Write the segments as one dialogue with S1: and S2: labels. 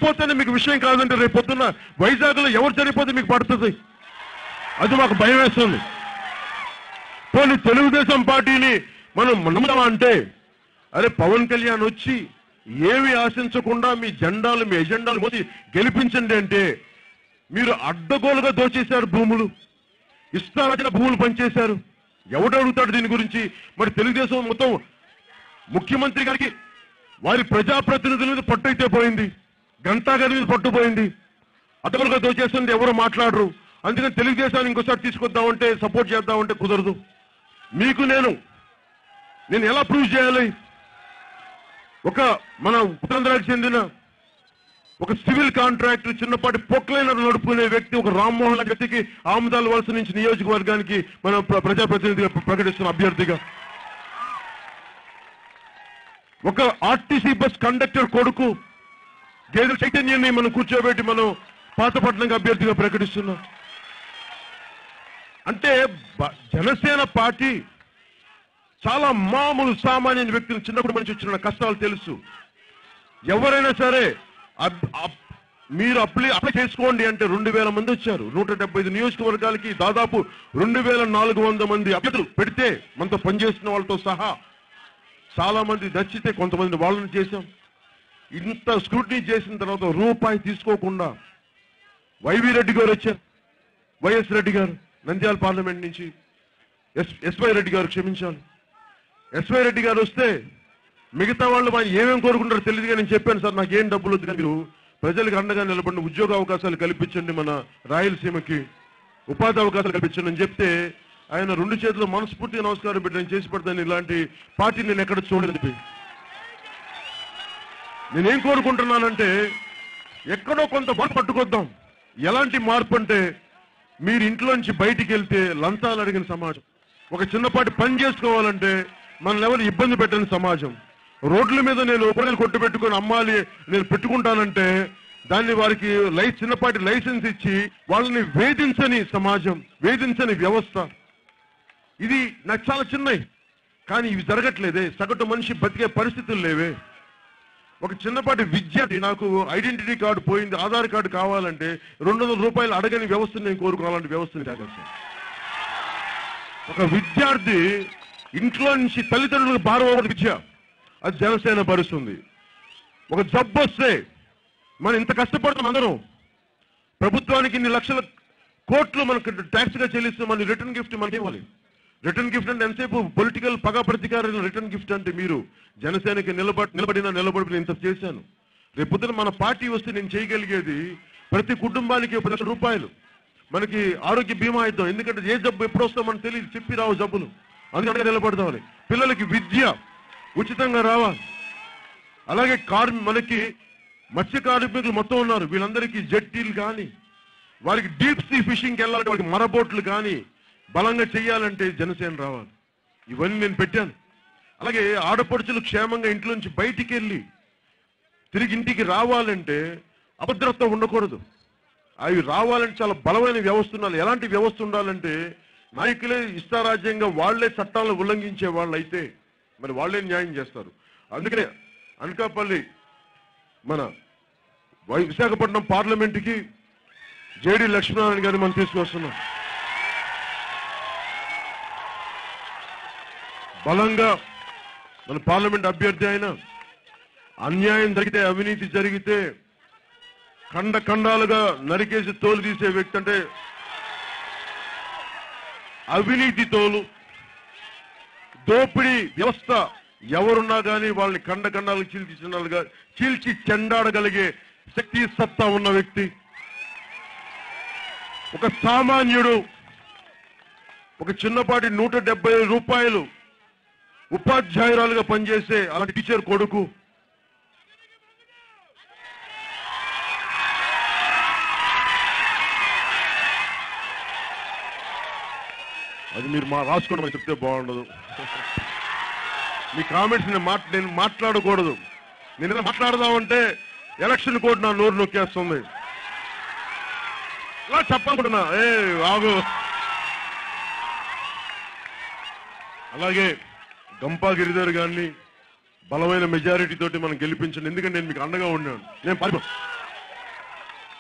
S1: చనిపోతేనే మీకు విషయం కాదంటే రేపు పొద్దున్న వైజాగ్లో ఎవరు చనిపోతే మీకు పడుతుంది అది మాకు భయం వేస్తుంది పోనీ తెలుగుదేశం పార్టీని మనం నమ్ముదామా అంటే అరే పవన్ కళ్యాణ్ వచ్చి ఏమి ఆశించకుండా మీ జెండాలు మీ ఎజెండాలు మోసి గెలిపించండి అంటే మీరు అడ్డగోలుగా దోచేశారు భూములు ఇష్టాలచిన భూములు పనిచేశారు ఎవడు అడుగుతాడు దీని గురించి మరి తెలుగుదేశం మొత్తం ముఖ్యమంత్రి గారికి వారి ప్రజాప్రతినిధుల మీద పట్టు అయితే పోయింది గంటా గారి మీద పట్టు పోయింది అడ్డగోలుగా దోచేస్తుంది ఎవరు మాట్లాడరు అందుకని తెలుగుదేశాన్ని ఇంకోసారి తీసుకొద్దామంటే సపోర్ట్ చేద్దామంటే కుదరదు మీకు నేను నేను ఎలా ప్రూవ్ చేయాలి ఒక మన ఉత్తరాంధ్రాకి చెందిన ఒక సివిల్ కాంట్రాక్టర్ చిన్నపాటి పొక్లైనర్ నడుపుకునే వ్యక్తి ఒక రామ్మోహన్ లాంటి వ్యక్తికి ఆముదాల వలస నుంచి నియోజకవర్గానికి మనం ప్ర- ప్రజాప్రతినిధిగా ప్రకటిస్తున్న అభ్యర్థిగా ఒక ఆర్టీసీ బస్ కండక్టర్ కొడుకు గేదెల చైతన్యాన్ని మనం కూర్చోబెట్టి మనం పాతపట్నంగా అభ్యర్థిగా ప్రకటిస్తున్నాం అంటే బ- జనసేన పార్టీ చాలా మామూలు సామాన్య వ్యక్తులు చిన్నప్పటి నుంచి వచ్చిన కష్టాలు తెలుసు ఎవరైనా సరే అబ్- అబ్- మీరు అప్లై అప్లై చేసుకోండి అంటే రెండు వేల మంది వచ్చారు నూట డెబ్బై ఐదు నియోజకవర్గాలకి దాదాపు రెండు వేల నాలుగు వందల మంది అభ్యర్థులు పెడితే మనతో పనిచేస్తున్న వాళ్ళతో సహా చాలా మంది నచ్చితే కొంతమంది వాళ్ళని చేశాం ఇంత స్క్రూటినీ చేసిన తర్వాత రూపాయి తీసుకోకుండా వైవి రెడ్డి గారు వచ్చారు వైఎస్ రెడ్డి గారు నంద్యాల పార్లమెంట్ నుంచి ఎస్ ఎస్వై రెడ్డి గారు క్షమించాలి ఎస్వై రెడ్డి గారు వస్తే మిగతా వాళ్ళు ఆయన ఏమేమి కోరుకుంటారో తెలియదు కానీ నేను చెప్పాను సార్ నాకు ఏం డబ్బులు వద్దు కానీ మీరు ప్రజలకు అండగా నిలబడిన ఉద్యోగ అవకాశాలు కల్పించండి మన రాయలసీమకి ఉపాధి అవకాశాలు కల్పించండి అని చెప్తే ఆయన రెండు చేతులు మనస్ఫూర్తిగా నమస్కారం పెట్టి నేను చేసి పెడతాను ఇలాంటి పార్టీ నేను ఎక్కడ చూడలేదు చెప్పి నేనేం కోరుకుంటున్నానంటే ఎక్కడో కొంత మార్పు పట్టుకొద్దాం ఎలాంటి మార్పు అంటే మీరు ఇంట్లోంచి బయటికి వెళ్తే లంచాలు అడిగిన సమాజం ఒక చిన్నపాటి పని చేసుకోవాలంటే మన ఎవరు ఇబ్బంది పెట్టని సమాజం రోడ్ల మీద నేను ఉపయోగాలు కొట్టు పెట్టుకొని అమ్మాలి నేను పెట్టుకుంటానంటే దాన్ని వారికి లై చిన్నపాటి లైసెన్స్ ఇచ్చి వాళ్ళని వేధించని సమాజం వేధించని వ్యవస్థ ఇది నాకు చాలా చిన్నవి కానీ ఇవి జరగట్లేదే సగటు మనిషి బతికే పరిస్థితులు లేవే ఒక చిన్నపాటి విద్యార్థి నాకు ఐడెంటిటీ కార్డు పోయింది ఆధార్ కార్డు కావాలంటే రెండు వందల రూపాయలు అడగని వ్యవస్థను నేను కోరుకోవాలంటే వ్యవస్థని తాగేస్తాను ఒక విద్యార్థి ఇంట్లో నుంచి తల్లిదండ్రులకు భారం విద్య అది జనసేన భరిస్తుంది ఒక జబ్బు వస్తే మనం ఇంత కష్టపడతాం అందరం ప్రభుత్వానికి ఇన్ని లక్షల కోట్లు మనకు ట్యాక్స్ గా చెల్లిస్తే మన రిటర్న్ గిఫ్ట్ మనకి ఇవ్వాలి రిటర్న్ గిఫ్ట్ అంటే ఎంతసేపు పొలిటికల్ పగ ప్రతీకారం రిటర్న్ గిఫ్ట్ అంటే మీరు జనసేనకి నిలబడి నిలబడిన నిలబడి నేను ఇంత చేశాను రేపొద్దున మన పార్టీ వస్తే నేను చేయగలిగేది ప్రతి కుటుంబానికి ఒక లక్ష రూపాయలు మనకి ఆరోగ్య బీమా ఇద్దాం ఎందుకంటే ఏ జబ్బు ఎప్పుడు వస్తామో మనకు తెలియదు చెప్పి రావు జబ్బులు అందుకంటే నిలబడదామని పిల్లలకి విద్య ఉచితంగా రావాలి అలాగే కార్ మనకి మత్స్య కార్మికులు మొత్తం ఉన్నారు వీళ్ళందరికీ జట్టీలు కానీ వారికి డీప్ సీ ఫిషింగ్కి వెళ్ళాలంటే వారికి మరబోట్లు కానీ బలంగా చేయాలంటే జనసేన రావాలి ఇవన్నీ నేను పెట్టాను అలాగే ఆడపడుచులు క్షేమంగా ఇంట్లో నుంచి బయటికి వెళ్ళి తిరిగి ఇంటికి రావాలంటే అభద్రత ఉండకూడదు అవి రావాలంటే చాలా బలమైన వ్యవస్థ ఉండాలి ఎలాంటి వ్యవస్థ ఉండాలంటే నాయకులే ఇష్టారాజ్యంగా వాళ్లే చట్టాలను ఉల్లంఘించే వాళ్ళు అయితే మరి వాళ్లే న్యాయం చేస్తారు అందుకనే అనకాపల్లి మన వై- విశాఖపట్నం పార్లమెంటుకి జేడి లక్ష్మీనారాయణ గారిని మనం తీసుకొస్తున్నాం బలంగా మన పార్లమెంట్ అభ్యర్థి అయిన అన్యాయం జరిగితే అవినీతి జరిగితే ఖండ ఖండాలుగా నరికేసి తోలు తీసే వ్యక్తి అంటే అవినీతి తోలు దోపిడీ వ్యవస్థ ఎవరున్నా కానీ వాళ్ళని ఖండ ఖండాలు చీల్చి చిన్నాలుగా చీల్చి చెండాడగలిగే శక్తి సత్తా ఉన్న వ్యక్తి ఒక సామాన్యుడు ఒక చిన్నపాటి నూట డెబ్బై రూపాయలు ఉపాధ్యాయురాలుగా పనిచేసే అలాంటి టీచర్ కొడుకు అది మీరు మా రాసుకోవడం చెప్తే బాగుండదు మీ కామెంట్స్ నేను మాట్ నేను మాట్లాడకూడదు నేను ఏదైనా మాట్లాడదామంటే ఎలక్షన్ కోడ్ నా నోరు నొక్కేస్తుంది ఇలా చెప్పాలనుకుంటున్నా ఏ ఆగు అలాగే గంపా గిరిధర్ గారిని బలమైన మెజారిటీ తోటి మనం గెలిపించండి ఎందుకంటే నేను మీకు అండగా ఉన్నాను నేను పరి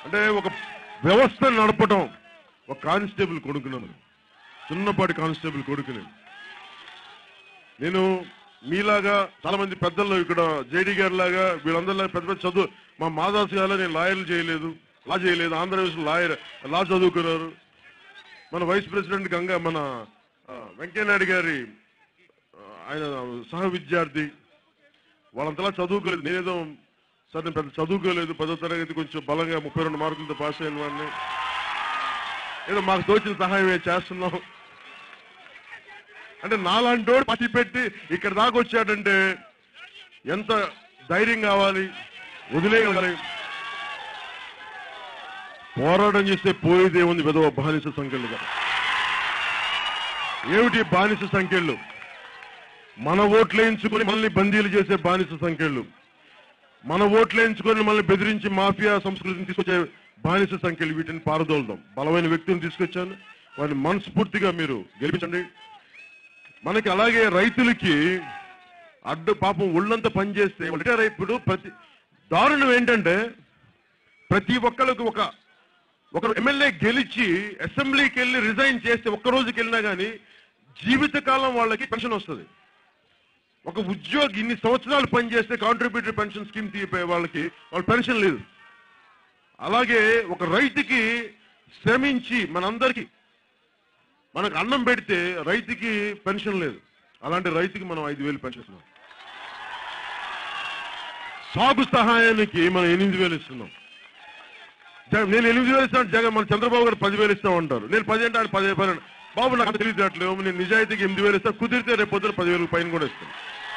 S1: అంటే ఒక వ్యవస్థ నడపడం ఒక కానిస్టేబుల్ కొడుకున్నాను చిన్నపాటి కానిస్టేబుల్ కొడుకుని నేను మీలాగా చాలా మంది పెద్దల్లో ఇక్కడ జేడీ గారి లాగా వీళ్ళందరిలాగా పెద్ద పెద్ద చదువు మా మాదాస్ గారు నేను లాయర్లు చేయలేదు లా చేయలేదు ఆంధ్రప్రదేశ్ లాయర్ లా చదువుకున్నారు మన వైస్ ప్రెసిడెంట్ గంగా మన ఆ, వెంకయ్యనాయుడు గారి ఆ, ఆయన సహ విద్యార్థి వాళ్ళంతలా చదువుకోలేదు నేనేదో సార్ నేను పెద్ద చదువుకోలేదు పదో తరగతి కొంచెం బలంగా ముప్పై రెండు మార్కులతో పాస్ అయిన వాడిని ఏదో మాకు తోచిన సహాయం ఏం చేస్తున్నాం అంటే నాలాంటోడు పట్టి పెట్టి ఇక్కడ దాకా వచ్చాడంటే ఎంత ధైర్యం కావాలి వదిలేయగలి పోరాటం చేస్తే పోయేదే ఉంది విధవ బానిస సంఖ్యలుగా ఏమిటి బానిస సంఖ్యలు మన ఓట్లేయించుకుని మనల్ని బందీలు చేసే బానిస సంఖ్యలు మన ఓట్లేయించుకొని మనల్ని బెదిరించి మాఫియా సంస్కృతిని తీసుకొచ్చే బానిస సంఖ్యలు వీటిని పారదోలుదాం బలమైన వ్యక్తులను తీసుకొచ్చాను వారిని మనస్ఫూర్తిగా మీరు గెలిపించండి మనకి అలాగే రైతులకి అడ్డు పాపం ఒళ్ళంతా పనిచేస్తే రిటైర్ ఇప్పుడు ప్రతి దారుణం ఏంటంటే ప్రతి ఒక్కరికి ఒక ఒక ఎమ్మెల్యే గెలిచి అసెంబ్లీకి వెళ్ళి రిజైన్ చేస్తే ఒక్క రోజుకి వెళ్ళినా కానీ జీవితకాలం వాళ్ళకి పెన్షన్ వస్తుంది ఒక ఉద్యోగి ఇన్ని సంవత్సరాలు పనిచేస్తే కాంట్రిబ్యూటరీ పెన్షన్ స్కీమ్ తీపే వాళ్ళకి వాళ్ళ పెన్షన్ లేదు అలాగే ఒక రైతుకి శ్రమించి మనందరికీ మనకు అన్నం పెడితే రైతుకి పెన్షన్ లేదు అలాంటి రైతుకి మనం ఐదు వేలు పెన్షన్ ఇస్తున్నాం సాగు సహాయానికి మనం ఎనిమిది వేలు ఇస్తున్నాం జగ- నేను ఎనిమిది వేలు ఇస్తాను జగన్ మన చంద్రబాబు గారు పదివేలు ఇస్తామంటారు నేను పది అంటే ఆయన పది పది బాబు నాకు తెలియట్లేదు నేను నిజాయితీకి ఎనిమిది వేలు ఇస్తాను కుదిరితే రేపు పొద్దున పదివేలు పైన కూడా ఇస్తాను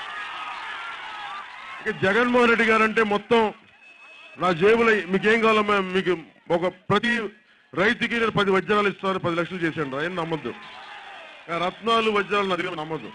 S1: ఇక జగన్మోహన్ రెడ్డి గారు అంటే మొత్తం నా జేబులో మీకు ఏం కావాలమ్మా మీకు ఒక ప్రతి రైతుకి నేను పది వజ్రాలు ఇస్తాను పది లక్షలు చేశాను ఆయన నమ్మద్దు ఆ రత్నాలు వజ్రాలు నా దగ్గర నమ్మద్దు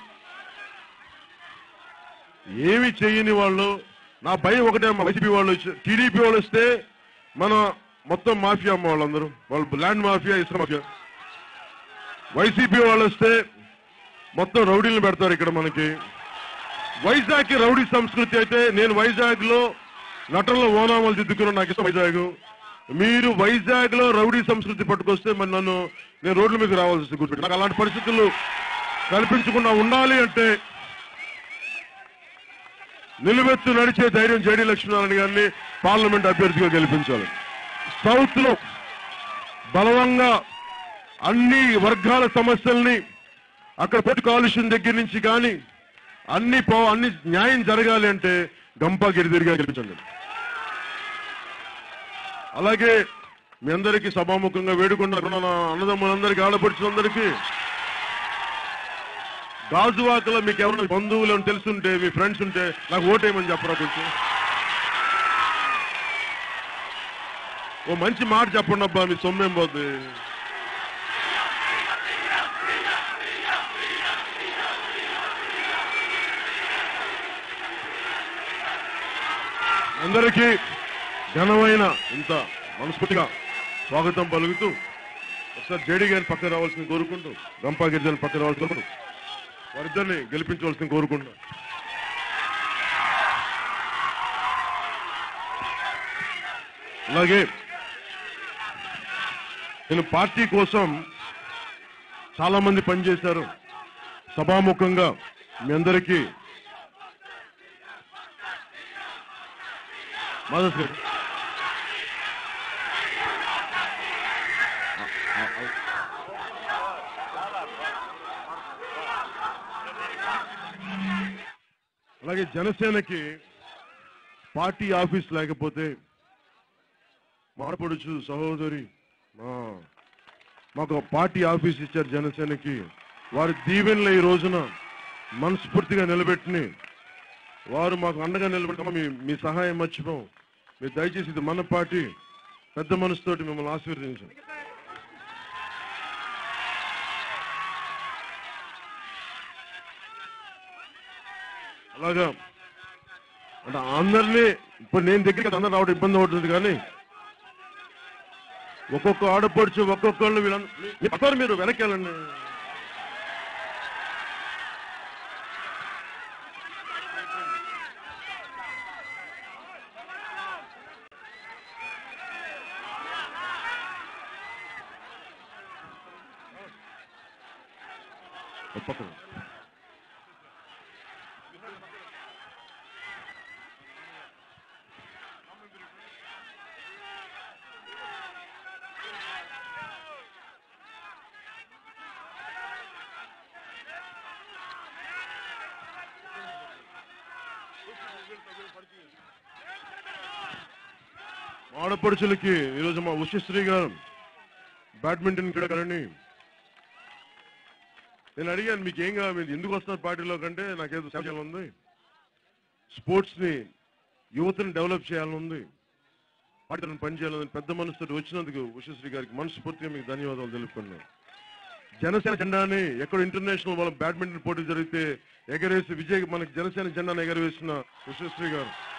S1: ఏమి చేయని వాళ్ళు నా భయం ఒకటే అమ్మ వైసీపీ వాళ్ళు టీడీపీ వాళ్ళు వస్తే మన మొత్తం మాఫియా అమ్మ వాళ్ళందరూ వాళ్ళు ల్యాండ్ మాఫియా ఇసుక మాఫియా వైసీపీ వాళ్ళు వస్తే మొత్తం రౌడీలను పెడతారు ఇక్కడ మనకి వైజాగ్ కి రౌడీ సంస్కృతి అయితే నేను వైజాగ్ లో నటనలో ఓనామాలు దిద్దుకున్న నాకు ఇష్టం వైజాగ్ మీరు వైజాగ్ లో రౌడీ సంస్కృతి పట్టుకొస్తే మరి నన్ను నేను రోడ్ల మీద రావాల్సి వస్తుంది గుర్తుపెట్టి నాకు అలాంటి పరిస్థితులు కల్పించకుండా ఉండాలి అంటే నిలువెత్తు నడిచే ధైర్యం జేడీ లక్ష్మీనారాయణ గారిని పార్లమెంట్ అభ్యర్థిగా గెలిపించాలి సౌత్ లో బలవంగా అన్ని వర్గాల సమస్యల్ని అక్కడ పొట్టు కాలుష్యం దగ్గర నుంచి కానీ అన్ని పో అన్ని న్యాయం జరగాలి అంటే గంపా గిరిదిరిగా గెలిపించండి అలాగే మీ అందరికీ సభాముఖంగా వేడుకున్న నా అన్నదమ్ములందరికీ ఆడపడుచులందరికీ గాజువాకలో మీకు ఎవరైనా బంధువులు అని తెలుసుంటే మీ ఫ్రెండ్స్ ఉంటే నాకు ఓటేయమని చెప్పరా కొంచెం ఓ మంచి మాట చెప్పండి అబ్బా మీ సొమ్మేం పోతుంది అందరికీ ఘనమైన ఇంత మనస్ఫూర్తిగా స్వాగతం పలుకుతూ ఒకసారి జేడీ గారిని పక్కన రావాల్సింది కోరుకుంటూ గంపా గిరిజన పక్కన రావాల్సి కోరుకుంటూ వారిద్దరిని గెలిపించవలసింది కోరుకుంటూ అలాగే నేను పార్టీ కోసం చాలా మంది పనిచేశారు సభాముఖంగా మీ అందరికీ మాధవ్ గారు అలాగే జనసేనకి పార్టీ ఆఫీస్ లేకపోతే మాడపడుచు సహోదరి మా మాకు ఒక పార్టీ ఆఫీస్ ఇచ్చారు జనసేనకి వారి దీవెనలు ఈ రోజున మనస్ఫూర్తిగా నిలబెట్టిని వారు మాకు అండగా నిలబెట్టమా మీ మీ సహాయం మర్చిపోం మీరు దయచేసి ఇది మన పార్టీ పెద్ద మనసుతోటి మిమ్మల్ని ఆశీర్వదించండి అలాగా అంటే అందరినీ ఇప్పుడు నేను దగ్గరికి అందరూ రావడం ఇబ్బంది అవుతుంది కానీ ఒక్కొక్క ఆడపడుచు ఒక్కొక్కళ్ళు వీళ్ళందరూ మీరు వెనక్కి వెళ్ళండి పక్కన ఆడపడుచులకి ఈరోజు మా ఉషశ్రీ గారు బ్యాడ్మింటన్ క్రీడాకారిణి నేను అడిగాను మీకు ఏం కావాలి మీరు ఎందుకు వస్తారు పార్టీలో కంటే నాకేదో సేవ చేయాలని ఉంది స్పోర్ట్స్ ని యువతని డెవలప్ చేయాలని ఉంది పార్టీలను పనిచేయాలని పెద్ద మనసుతో వచ్చినందుకు ఉషశ్రీ గారికి మనస్ఫూర్తిగా మీకు ధన్యవాదాలు తెలుపుకున్నాను జనసేన జెండాని ఎక్కడ ఇంటర్నేషనల్ వాళ్ళ బ్యాడ్మింటన్ పోటీ జరిగితే ఎగరేసి విజయ్ మనకి జనసేన జెండాను ఎగరవేసిన ఉషశ్రీ గారు